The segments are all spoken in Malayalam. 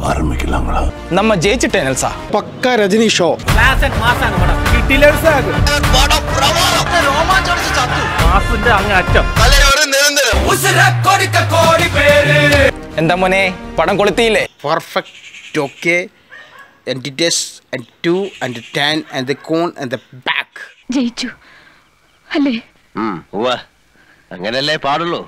ஆரம்பிக்கலாங்களா நம்ம ஜெயிச்சுட்டேன் நெல்சா പക്ക രജനി ഷോ എന്താ മോനെ പടം കൊളുത്തിയില്ലേ perfect okay and days and two and ten and the con and the back ജയിച്ചു അല്ലേ അങ്ങനല്ലേ പാടുള്ളൂ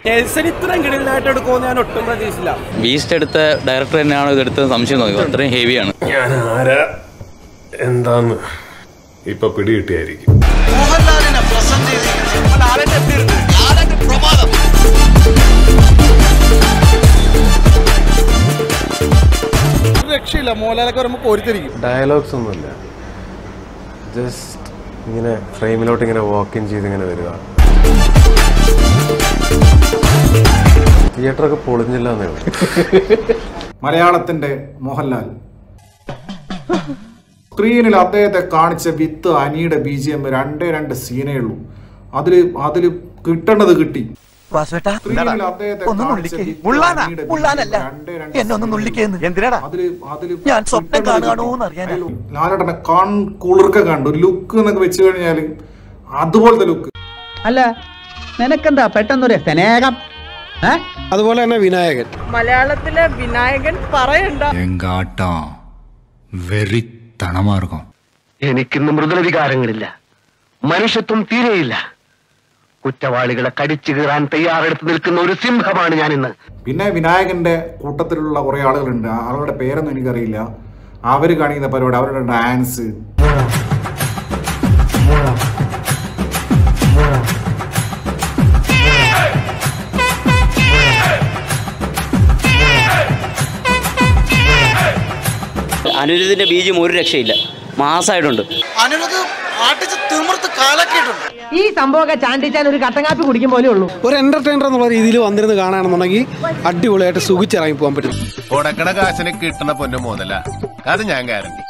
ബീസ്റ്റ് എടുത്ത ഡയറക്ടർ തന്നെയാണോ ഇതെടുത്തത് സംശയം തോന്നി അത്രയും ഹെവിയാണ് ഞാൻ ആരാ എന്താന്ന് ഇപ്പൊ പിടികിട്ടിയായിരിക്കും രക്ഷയില്ല മോലാലൊക്കെ വരുമ്പോൾ കോരിത്തിരിക്കും ഡയലോഗ്സ് ഒന്നുമില്ല ജസ്റ്റ് ഇങ്ങനെ ഫ്രെയിമിലോട്ട് ഇങ്ങനെ വാക്ക് ഇൻ ചെയ്ത് ഇങ്ങനെ വരിക തിയേറ്ററൊക്കെ പൊളിഞ്ഞില്ല എന്നേ ഉള്ളൂ മലയാളത്തിന്റെ മോഹൻലാൽ സ്ക്രീനിൽ അദ്ദേഹത്തെ കാണിച്ച വിത്ത് അനിയുടെ ബി ജി എം രണ്ടേ രണ്ട് സീനേ ഉള്ളൂ അതില് അതില് കിട്ടേണ്ടത് കിട്ടി സ്ക്രീനിൽ അദ്ദേഹത്തെ കാണിച്ച വിത്ത് അനിയുടെ BGM രണ്ടേ രണ്ട് scene ഏ ഉള്ളൂ. അതില് അതില് ഞാൻ സ്വപ്നം കിട്ടേണ്ടത് കാണുകയാണോന്ന് കിട്ടി. അറിയാനാ. അതില് ലാലേട്ടനെ കാൺ കുളിർക്ക കണ്ടു ലുക്ക് എന്നൊക്കെ വെച്ച് കഴിഞ്ഞാല് അതുപോലത്തെ ലുക്ക് അല്ല നിനക്കെന്താ പെട്ടെന്നൊരു സ്നേഹം ഏ അതുപോലെ തന്നെ വിനായകൻ മലയാളത്തിലെ വിനായകൻ പറയണ്ട എങ്കാട്ടാ വെറിത്തണമാ இருக்கும் എനിക്കിന്ന് മൃദുല വികാരങ്ങളില്ല മനുഷ്യത്വം തീരെയില്ല കുറ്റവാളികളെ കടിച്ചു കീറാൻ തയ്യാറെടുത്ത് നിൽക്കുന്ന ഒരു സിംഹമാണ് ഞാൻ ഇന്ന് പിന്നെ വിനായകന്റെ കൂട്ടത്തിലുള്ള കുറെ ആളുകളുണ്ട് ആ ആളുകളുടെ പേരൊന്നും എനിക്കറിയില്ല അവര് കാണിക്കുന്ന പരിപാടി അവരുടെ ഡാൻസ് അനിരുദ്ധിന്റെ ബീജം ഒരു രക്ഷയില്ല മാസമായിട്ടുണ്ട് അനിരുദ്ധ് ആട്ടിച്ച് തിമിർത്ത് കാലക്കിയിട്ടുണ്ട് ഈ സംഭവമൊക്കെ ചാണ്ടിച്ചാൻ ഒരു കട്ടൻ കാപ്പി കുടിക്കും പോലെ ഉള്ളൂ ഒരു എന്റർടൈനർ എന്നുള്ള രീതിയിൽ വന്നിരുന്ന് കാണുകയാണെന്നുണ്ടെങ്കിൽ അടിപൊളിയായിട്ട് സുഖിച്ചിറങ്ങി പോകാൻ പറ്റും കൊടുക്കണ കാശിന് കിട്ടണ പൊന്നു മുതല അത് ഞാൻ കാരണം